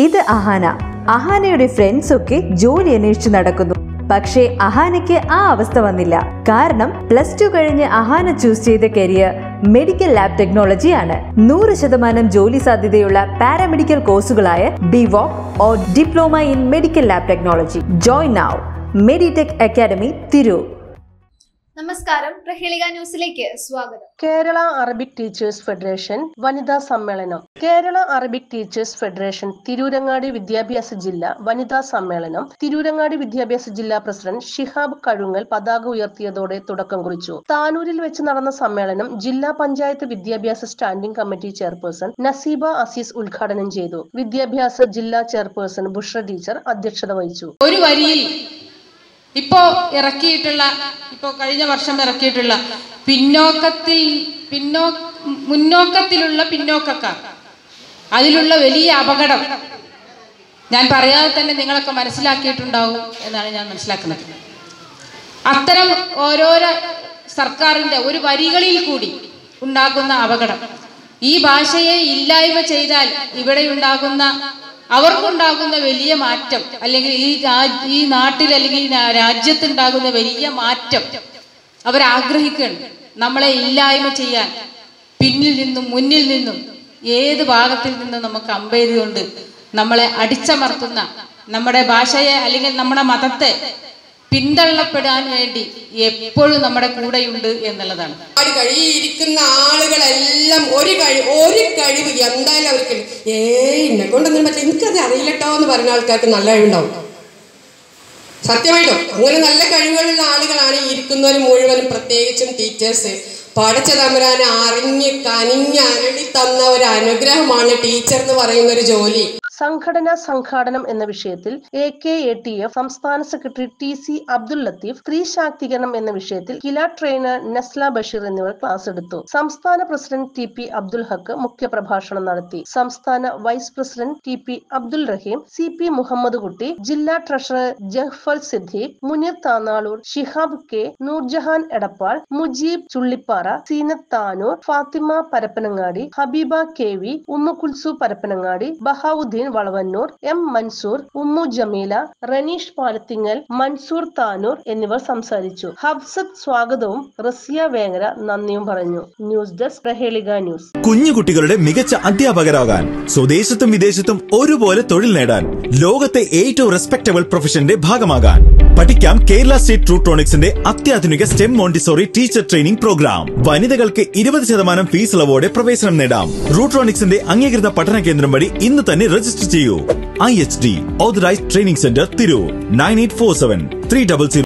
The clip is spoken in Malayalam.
ഇത് അഹാന അഹാനയുടെ ഫ്രണ്ട്സ് ഒക്കെ ജോലി അന്വേഷിച്ച് നടക്കുന്നു പക്ഷേ അഹാനയ്ക്ക് ആ അവസ്ഥ വന്നില്ല കാരണം പ്ലസ് ടു കഴിഞ്ഞ് അഹാന ചൂസ് ചെയ്ത കരിയർ മെഡിക്കൽ ലാബ് ടെക്നോളജി ആണ് നൂറ് ശതമാനം ജോലി സാധ്യതയുള്ള പാരാമെഡിക്കൽ കോഴ്സുകളായ BVoc or diploma in medical lab technology join now Meditech academy Tirur നമസ്കാരം പ്രഹേളിക ന്യൂസിലേക്ക് സ്വാഗതം കേരള അറബിക് ടീച്ചേഴ്സ് ഫെഡറേഷൻ വനിതാ സമ്മേളനം Kerala Arabic teachers federation Tirurangadi വിദ്യാഭ്യാസ ജില്ല വനിതാ സമ്മേളനം തിരൂരങ്ങാടി വിദ്യാഭ്യാസ ജില്ലാ പ്രസിഡന്റ് ഷിഹാബ് കഴുങ്ങൽ പതാക ഉയർത്തിയതോടെ തുടക്കം കുറിച്ചു താനൂരിൽ വെച്ച് നടന്ന സമ്മേളനം ജില്ലാ പഞ്ചായത്ത് വിദ്യാഭ്യാസ standing committee chairperson Naseeba Azeez ഉദ്ഘാടനം ചെയ്തു വിദ്യാഭ്യാസ ജില്ലാ ചെയർപേഴ്സൺ ബുഷ്ര ടീച്ചർ അധ്യക്ഷത വഹിച്ചു ഒരു വരിയിൽ ഇപ്പോ ഇറക്കിയിട്ടുള്ള ഇപ്പോ കഴിഞ്ഞ വർഷം ഇറക്കിയിട്ടുള്ള പിന്നോക്കത്തിൽ പിന്നോ മുന്നോക്കത്തിലുള്ള പിന്നോക്കക്കാർ അതിലുള്ള വലിയ അപകടം ഞാൻ പറയാതെ തന്നെ നിങ്ങളൊക്കെ മനസ്സിലാക്കിയിട്ടുണ്ടാവും എന്നാണ് ഞാൻ മനസ്സിലാക്കുന്നത് അത്തരം ഓരോരോ സർക്കാരിൻ്റെ ഒരു വരികളിൽ കൂടി ഉണ്ടാകുന്ന അപകടം ഈ ഭാഷയെ ഇല്ലായ്മ ചെയ്താൽ ഇവിടെ ഉണ്ടാകുന്ന അവർക്കുണ്ടാകുന്ന വലിയ മാറ്റം അല്ലെങ്കിൽ ഈ രാ- ഈ നാട്ടിൽ അല്ലെങ്കിൽ ഈ രാ- രാജ്യത്തുണ്ടാകുന്ന വലിയ മാറ്റം അവരാഗ്രഹിക്കുകയാണ് നമ്മളെ ഇല്ലായ്മ ചെയ്യാൻ പിന്നിൽ നിന്നും മുന്നിൽ നിന്നും ഏത് ഭാഗത്തിൽ നിന്നും നമുക്ക് അമ്പെയ്തുകൊണ്ട് നമ്മളെ അടിച്ചമർത്തുന്ന നമ്മുടെ ഭാഷയെ അല്ലെങ്കിൽ നമ്മുടെ മതത്തെ പിന്തള്ളപ്പെടാൻ വേണ്ടി എപ്പോഴും നമ്മുടെ കൂടെയുണ്ട് എന്നുള്ളതാണ് ഒരുപാട് കഴിയിരിക്കുന്ന ആളുകളെല്ലാം ഒരു കഴി ഒരു കഴിവ് എന്തായാലും അവർക്ക് ഏയ് എന്നെ കൊണ്ടൊന്നും പറ്റില്ല എനിക്കത് അറിയില്ലട്ടോ എന്ന് പറയുന്ന ആൾക്കാർക്ക് നല്ല കഴിവുണ്ടാവും സത്യമായിട്ടും അങ്ങനെ നല്ല കഴിവുകളുള്ള ആളുകളാണ് ഈ ഇരിക്കുന്നവർ മുഴുവനും പ്രത്യേകിച്ചും ടീച്ചേഴ്സ് പഠിച്ച തമ്പുരാനെ അറിഞ്ഞ് കനിഞ്ഞ് അരളി തന്ന ഒരു അനുഗ്രഹമാണ് ടീച്ചർ എന്ന് പറയുന്ന ഒരു ജോലി സംഘടനാ സംഘാടനം എന്ന വിഷയത്തിൽ A K A T F സംസ്ഥാന secretary T C Abdul Latheef സ്ത്രീ ശാക്തീകരണം എന്ന വിഷയത്തിൽ കില ട്രെയിനർ നസ്ല ബഷീർ എന്നിവർ ക്ലാസ് എടുത്തു സംസ്ഥാന president T P Abdul Haq മുഖ്യപ്രഭാഷണം നടത്തി സംസ്ഥാന vice president T P Abdul Rahim C P Muhammad Kutty ജില്ലാ treasurer Jahfal Siddique Muneer Tanalur Shihab K Noorjahan Edappal Mujeeb Chullippara Seenath Tanur Fathima Parappanangadi Habeeba K V Ummu Kulsu Parappanangadi Bahauddeen Valavannur M Mansoor Ummu Jameela Ranish Palathingal Mansoor Tanur എന്നിവർ സംസാരിച്ചു ഹബ്സത്ത് സ്വാഗതവും റസിയ വേങ്ങര നന്ദിയും പറഞ്ഞു ന്യൂസ് ഡെസ്ക് പ്രഹേളിക ന്യൂസ് കുഞ്ഞുകുട്ടികളുടെ മികച്ച അധ്യാപകരാകാൻ സ്വദേശത്തും വിദേശത്തും ഒരുപോലെ തൊഴിൽ നേടാൻ ലോകത്തെ ഏറ്റവും റെസ്പെക്ടബിൾ പ്രൊഫഷന്റെ ഭാഗമാകാൻ പഠിക്കാം കേരള സ്റ്റേറ്റ് ട്രൂട്രോണിക്സിന്റെ അത്യാധുനിക STEM Montessori teacher training programme വനിതകൾക്ക് ഇരുപത് ശതമാനം ഫീസ് ഇളവോടെ പ്രവേശനം നേടാം റൂട്രോണിക്സിന്റെ അംഗീകൃത പഠന കേന്ദ്രം വഴി ഇന്ന് തന്നെ രജിസ്റ്റർ ചെയ്യൂ I H D authorised training centre Tirur nine eight four seven three double zero